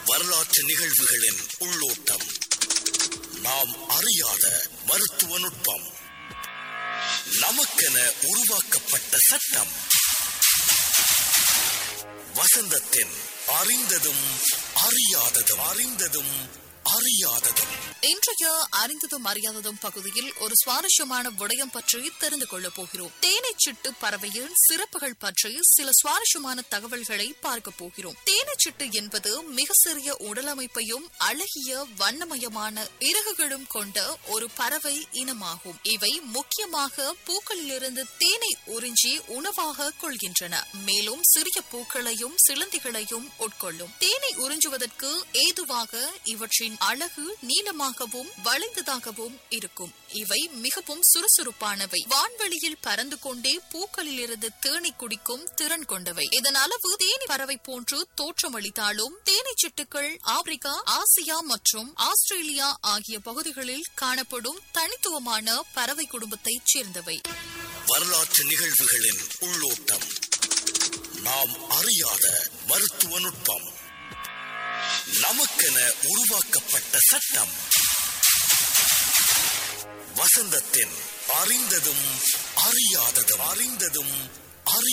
வரலாற்று நிகழ்வுகளின் உள்ளோட்டம் நாம் அறியாத மருத்துவ நுட்பம் நமக்கென உருவாக்கப்பட்ட சட்டம் வசந்தத்தின் அறிந்ததும் அறியாததும் அறிந்ததும் அறியாததும் இன்றைய அறிந்ததும் அறியாததும் பகுதியில் ஒரு சுவாரஸ்யமான விடயம் பற்றி தெரிந்து கொள்ளப் போகிறோம் தேனைச்சிட்டு பறவையின் சிறப்புகள் பற்றி சில சுவாரஸ்யமான தகவல்களை பார்க்க போகிறோம் தேனைச்சிட்டு என்பது மிக சிறிய உடலமைப்பையும் அழகிய வண்ணமயமான இறகுகளும் கொண்ட ஒரு பறவை இனமாகும் இவை முக்கியமாக பூக்களிலிருந்து தேனை உறிஞ்சி உணவாக கொள்கின்றன மேலும் சிறிய பூக்களையும் சிலந்திகளையும் உட்கொள்ளும் தேனை உறிஞ்சுவதற்கு ஏதுவாக இவற்றின் அழகு நீளமாகவும் வளைந்ததாகவும் இருக்கும் இவை மிகவும் சுறுசுறுப்பானவை வான்வெளியில் பறந்து கொண்டே பூக்களிலிருந்து தேனை குடிக்கும் திறன் கொண்டவை இதன் அளவு தேனி பறவை போன்று தோற்றமளித்தாலும் தேனீ சிட்டுக்கள் ஆப்பிரிக்கா ஆசியா மற்றும் ஆஸ்திரேலியா ஆகிய பகுதிகளில் காணப்படும் தனித்துவமான பறவை குடும்பத்தைச் சேர்ந்தவை வரலாற்று நிகழ்வுகளின் உள்ளோட்டம் நாம் அறியாத மருத்துவ நுட்பம் நமக்கென உருவாக்கப்பட்ட சட்டம் வசந்தத்தின் அறிந்ததும் அறியாததும் அறிந்ததும் அறி